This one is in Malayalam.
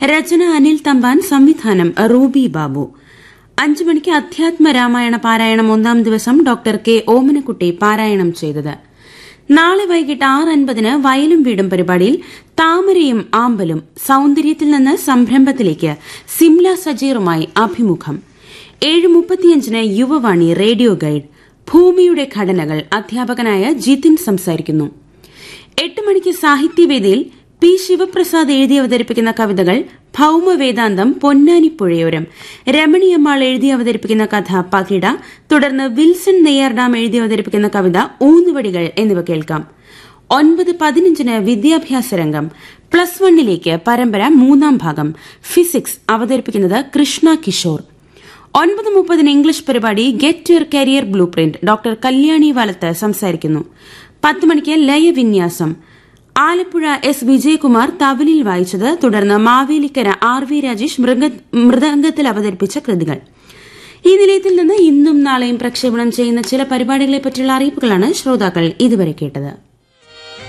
രചന അനിൽ തമ്പാൻ സംവിധാനം റൂബി ബാബു അഞ്ചു മണിക്ക് അധ്യാത്മ രാമായണ പാരായണം ഒന്നാം ദിവസം ഡോക്ടർ കെ ഓമനക്കുട്ടി പാരായണം ചെയ്തത് നാളെ വൈകിട്ട് ആറ് അൻപതിന് വയലും വീടും പരിപാടിയിൽ താമരയും ആമ്പലും സൌന്ദര്യത്തിൽ നിന്ന് സംരംഭത്തിലേക്ക് സിംല സജീറുമായി അഭിമുഖം ഏഴ് മുപ്പത്തിയഞ്ചിന് യുവവാണി റേഡിയോ ഗൈഡ് ഭൂമിയുടെ ഘടനകൾ അധ്യാപകനായ ജിതിൻ സംസാരിക്കുന്നു എട്ട് മണിക്ക് സാഹിത്യവേദിയിൽ പി ശിവപ്രസാദ് എഴുതി അവതരിപ്പിക്കുന്ന കവിതകൾ ഭൌമവേദാന്തം പൊന്നാനിപ്പുഴയോരം രമണിയമ്മാൾ എഴുതി അവതരിപ്പിക്കുന്ന കഥ പകിട തുടർന്ന് വിൽസൺ നെയ്യാർഡാം എഴുതി അവതരിപ്പിക്കുന്ന കവിത ഊന്നുവടികൾ എന്നിവ കേൾക്കാം ഒൻപത് പതിനഞ്ചിന് വിദ്യാഭ്യാസ രംഗം പ്ലസ് വണ്ണിലേക്ക് പരമ്പര മൂന്നാം ഭാഗം ഫിസിക്സ് അവതരിപ്പിക്കുന്നത് കൃഷ്ണ കിഷോർ ഒൻപത് മുപ്പതിന് ഇംഗ്ലീഷ് പരിപാടി get your career blueprint doctor Kalyani Valath സംസാരിക്കുന്നു പത്ത് മണിക്ക് ലയവിന്യാസം ആലപ്പുഴ എസ് വിജയകുമാർ തവലിൽ വായിച്ചത് തുടർന്ന് മാവേലിക്കര ആർ വി രാജേഷ് മൃദംഗത്തിൽ അവതരിപ്പിച്ച കൃതികൾ ഈ നിലയത്തിൽ നിന്ന് ഇന്നും നാളെയും പ്രക്ഷേപണം ചെയ്യുന്ന ചില പരിപാടികളെപ്പറ്റിയുള്ള അറിയിപ്പുകളാണ് ശ്രോതാക്കൾ ഇതുവരെ കേട്ടത്